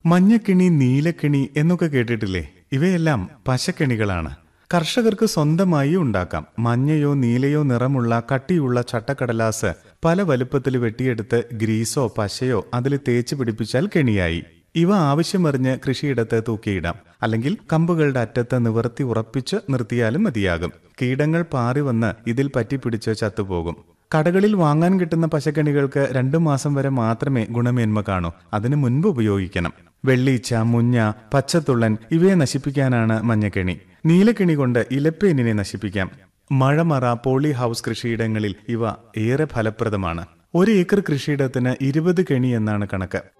മഞ്ഞക്കിണി നീലക്കിണി എന്നൊക്കെ കേട്ടിട്ടില്ലേ ഇവയെല്ലാം പശക്കെണികളാണ് കർഷകർക്ക് സ്വന്തമായി ഉണ്ടാക്കാം മഞ്ഞയോ നീലയോ നിറമുള്ള കട്ടിയുള്ള ചട്ടക്കടലാസ് പല വലുപ്പത്തിൽ വെട്ടിയെടുത്ത് ഗ്രീസോ പശയോ അതിൽ തേച്ച് പിടിപ്പിച്ചാൽ കെണിയായി ഇവ ആവശ്യമറിഞ്ഞ് കൃഷിയിടത്ത് തൂക്കിയിടാം അല്ലെങ്കിൽ കമ്പുകളുടെ അറ്റത്ത് നിവർത്തി ഉറപ്പിച്ച് നിർത്തിയാലും മതിയാകും കീടങ്ങൾ പാറി വന്ന് ഇതിൽ പറ്റിപ്പിടിച്ച് ചത്തുപോകും കടകളിൽ വാങ്ങാൻ കിട്ടുന്ന പശക്കണികൾക്ക് രണ്ടു മാസം വരെ മാത്രമേ ഗുണമേന്മ കാണൂ അതിനു മുൻപ് ഉപയോഗിക്കണം വെള്ളീച്ച മുഞ്ഞ പച്ചത്തുള്ളൻ ഇവയെ നശിപ്പിക്കാനാണ് മഞ്ഞക്കെണി നീലക്കെണി കൊണ്ട് ഇലപ്പേനിനെ നശിപ്പിക്കാം മഴമറ പോളി ഹൗസ് കൃഷിയിടങ്ങളിൽ ഇവ ഏറെ ഫലപ്രദമാണ് ഒരു ഏക്കർ കൃഷിയിടത്തിന് ഇരുപത് കെണി എന്നാണ് കണക്ക്